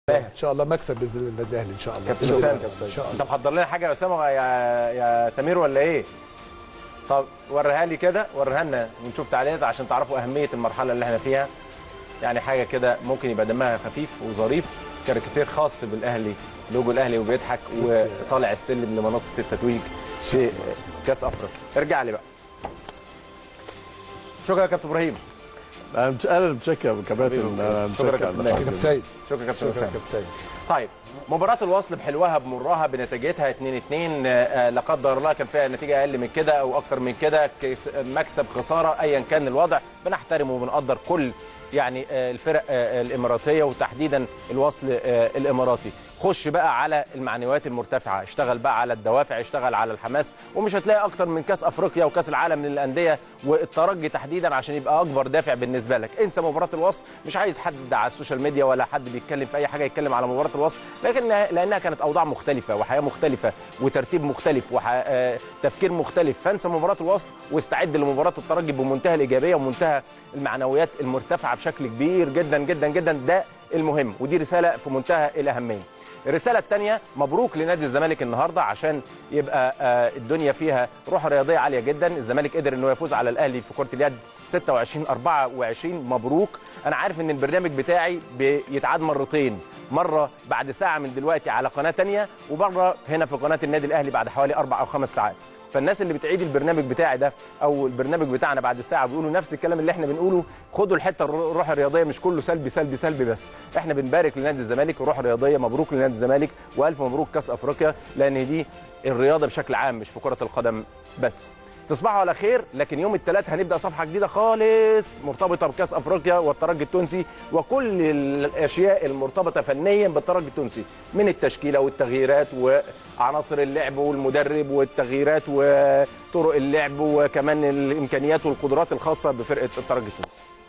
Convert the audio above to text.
ان شاء الله مكسب باذن الله النادي الاهلي ان شاء الله كابتن بإذن اسامه الله. ان شاء انت الله محضر لنا حاجه يا اسامه يا يا سمير ولا ايه؟ طب وريها لي كده وريها لنا ونشوف تعليقات عشان تعرفوا اهميه المرحله اللي احنا فيها يعني حاجه كده ممكن يبقى دمها خفيف وظريف كاريكاتير خاص بالاهلي لوجو الاهلي وبيضحك وطالع السلم لمنصه التتويج في كاس افريقيا ارجع لي بقى شكرا يا كابتن ابراهيم انا مش انا متشكر يا كباتن انا شكرا متشكر كابتن على ناجي. كابتن سيد شكرا يا كابتن شكرا اسامه كابتن سيد طيب مباراة الوصل بحلوها بمرها بنتيجتها 2 2 آه، لا قدر الله كان فيها نتيجة أقل من كده أو أكتر من كده كيس- مكسب خسارة أيا كان الوضع بنحترم وبنقدر كل يعني آه، الفرق آه، الإماراتية وتحديدا الوصل آه، الإماراتي خش بقى على المعنويات المرتفعة اشتغل بقى على الدوافع اشتغل على الحماس ومش هتلاقي أكتر من كاس أفريقيا وكاس العالم من الأندية والترجي تحديدا عشان يبقى أكبر دافع بالنسبة لك انسى مباراة الوصل مش عايز حد على السوشيال ميديا ولا حد بيتكلم في أي حاجة يتكلم على مباراة الوصل لكن لأنها كانت أوضاع مختلفة وحياة مختلفة وترتيب مختلف وتفكير مختلف فانسى مباراة الوصل واستعد لمباراة الترجي بمنتهى الإيجابية ومنتهى المعنويات المرتفعة بشكل كبير جدا جدا جدا ده المهم ودي رسالة في منتهى الأهمية الرسالة الثانية مبروك لنادي الزمالك النهاردة عشان يبقى آه، الدنيا فيها روح رياضية عالية جدا الزمالك قدر انه يفوز على الأهلي في كرة اليد 26 24 مبروك أنا عارف ان البرنامج بتاعي بيتعاد مرتين مرة بعد ساعة من دلوقتي على قناة تانية ومرة هنا في قناة النادي الأهلي بعد حوالي أربع أو خمس ساعات فالناس اللي بتعيد البرنامج بتاعي ده او البرنامج بتاعنا بعد ساعه بيقولوا نفس الكلام اللي احنا بنقوله خدوا الحته الر- الروح الرياضيه مش كله سلبي سلبي سلبي بس احنا بنبارك لنادي الزمالك الروح الرياضيه مبروك لنادي الزمالك والف مبروك كاس افريقيا لان دي الرياضه بشكل عام مش في كره القدم بس تصبحوا على خير لكن يوم الثلاث هنبدا صفحه جديده خالص مرتبطه بكاس افريقيا والترجي التونسي وكل الاشياء المرتبطه فنيا بالترجي التونسي من التشكيله والتغييرات وعناصر اللعب والمدرب والتغييرات وطرق اللعب وكمان الامكانيات والقدرات الخاصه بفرقه الترجي التونسي